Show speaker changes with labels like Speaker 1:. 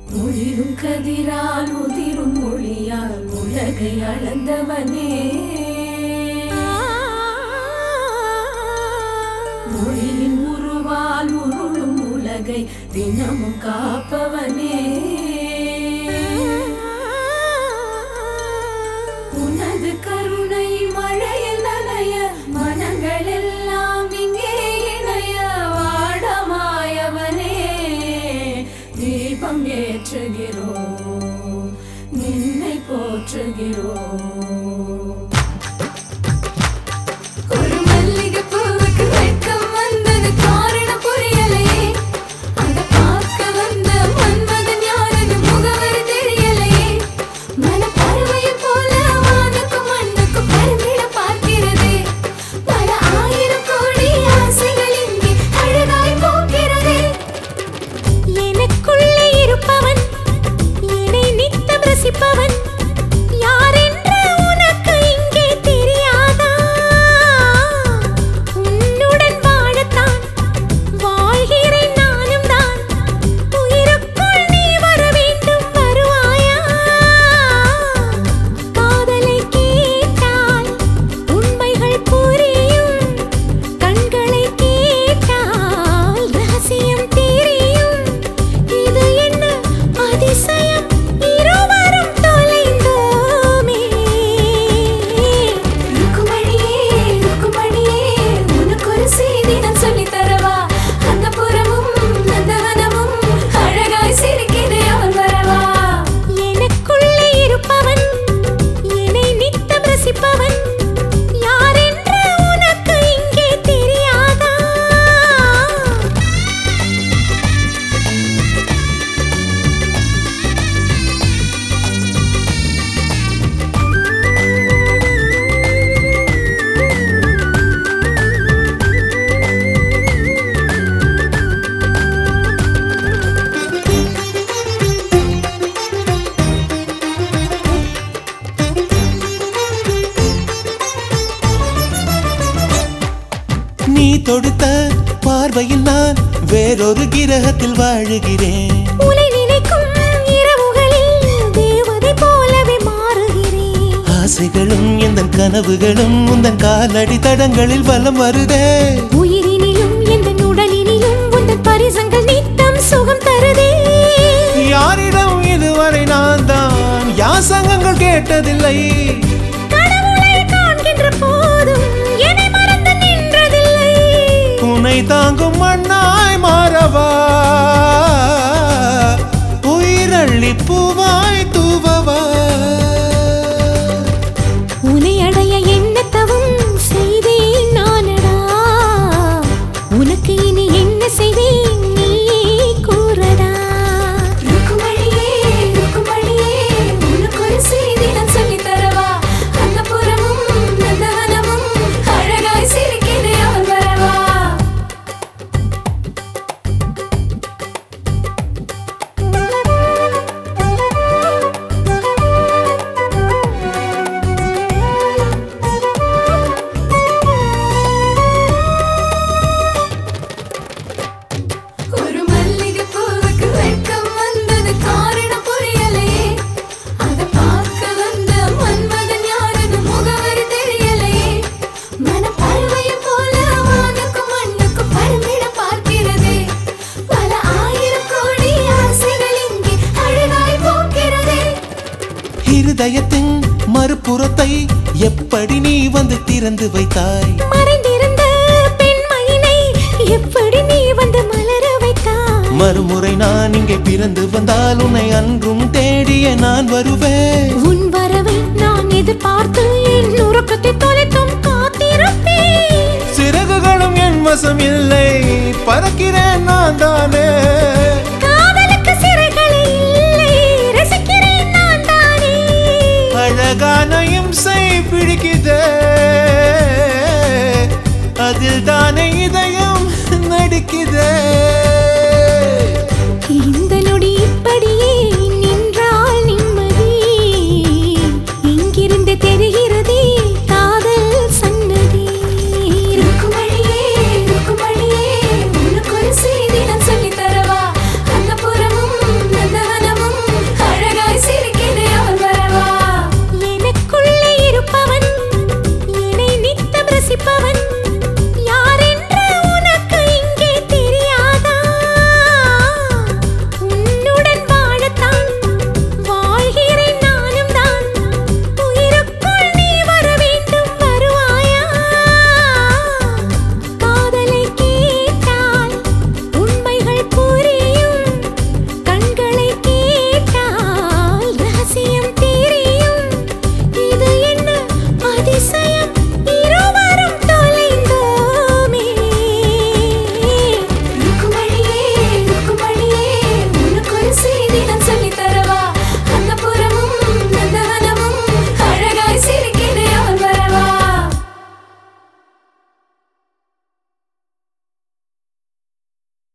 Speaker 1: ஒளிரும் கதிரால் உதிரும் மொழியால் உலகை அளந்தவனே மொழியின் உருவால் உருளும் உலகை தினமும் காப்பவனே உனது கருணை மழையில் நனைய மனங்கள் எல்லாம் இங்கே இணைய வாடமாயவனே தீபம் ஏற்றுகிறோம் நின்னை போற்றுகிறோம் ஒரு மல்லிகை பூவுக்கு வெட்கம் வந்தது காரணம் புரியலையே அத பார்க்க வந்த மன்மதன் யாருன்னு முகவரி தெரியலையே மனப்பறவையைப் போல வானுக்கும் மண்ணுக்கும் பறந்திட பார்க்கிறதே பல ஆயிரம் கோடி ஆசைகள் இங்கே அழகாய் போகிறதே
Speaker 2: எனக்குள்ளே இருப்பவன் என்னை நித்தம் ரசிப்பவன் யாரென்று உனக்கு இங்கே தெரியாதா உன்னுடன் வாழத்தான் வாழ்கிறேன் நானும் தான் உயிருக்குள் நீ வர வேண்டும் வருவாயா காதலை கேட்டால் உண்மைகள் புரியும் கண்களை கேட்டால் ரகசியம் தெரியும் இது என்ன அதிசயம் இருவரும் தொலைந்தோமே
Speaker 1: ருக்குமணியே ருக்குமணியே உனக்கு ஒரு செய்தி நான் சொல்லித் தரவா அந்த புறமும் நந்தவனமும் அழகாய் சிரிக்குதே அவன் வரவா
Speaker 2: எனக்குள்ளே இருப்பவன் என்னை நித்தம் ரசிப்பவன் யாரென்று உனக்கு இங்கே தெரியாதா
Speaker 3: நீ தொடுத்த பார்வையில் நான் வேறொரு கிரகத்தில் வாழுகிறேன்
Speaker 2: உலை நினைக்கும் இரவுகளில் தேவதை போலவே மாறுகிறேன்
Speaker 3: ஆசைகளும் எந்த கனவுகளும் உந்தன் காலடி தடங்களில் வலம் வருதே
Speaker 2: உயிரினிலும் எந்த உடலினிலும் உந்தன் பரிசங்கள் நித்தம் சுகம் தருதே
Speaker 3: யாரிடம் இதுவரை நான் தான் யாசங்கங்கள் கேட்டதில்லை
Speaker 2: கடவுளை காண்கின்ற போதும் என்னை மறந்து நின்றதில்லை
Speaker 3: உன்னை தாங்கும் மண்ணாய் மாறவா உயிரள்ளி பூவாய் தூவவா
Speaker 2: உன்னை அடைய எண்ணத்தவும் செய்தேன் நானடா உனக்கு இனி என்ன செய்வேன் நீ கூறடா
Speaker 1: ருக்குமணியே ருக்குமணியே உனக்கு ஒரு செய்தி நான் சொல்லித் தரவா அந்த புறமும் நந்தவனமும் அழகாய் சிரிக்குதே அவன் வரவா ஒரு மல்லிகை பூவுக்கு வெட்கம் வந்தது காரணம் புரியலையே அத பார்க்க வந்த மன்மதன் யாருன்னு முகவரி தெரியலையே மனப்பறவையைப் போல வானுக்கும் மண்ணுக்கும் பறந்திட பார்க்கிறதே பல ஆயிரம் கோடி ஆசைகள் இங்கே அழகாய் போகிறதே
Speaker 3: இருதயத்தின் மறுபுறத்தை எப்படி நீ வந்து திறந்து வைத்தாய்
Speaker 2: மறைந்திருந்த பெண்மையினை எப்படி நீ வந்து மலர வைத்தாய்
Speaker 3: மறுமுறை நான் இங்கே பிறந்து வந்தால் உன்னை அன்றும் தேடிய நான் வருவேன்
Speaker 2: உன் வரவை நான் எதிர்பார்த்து என் உறக்கத்தை தொலைத்தும் காத்திருப்பேன்
Speaker 3: சிறகுகளும் என் வசம் இல்லை பறக்கிறேன் நான் தானே
Speaker 2: காதலுக்கு சிறைகளே இல்லை ரசிக்கிறேன் நான் தானே
Speaker 3: அழகான இம்சை பிடிக்குதே அதில் தானே இதயம் நடிக்குதே
Speaker 2: இந்த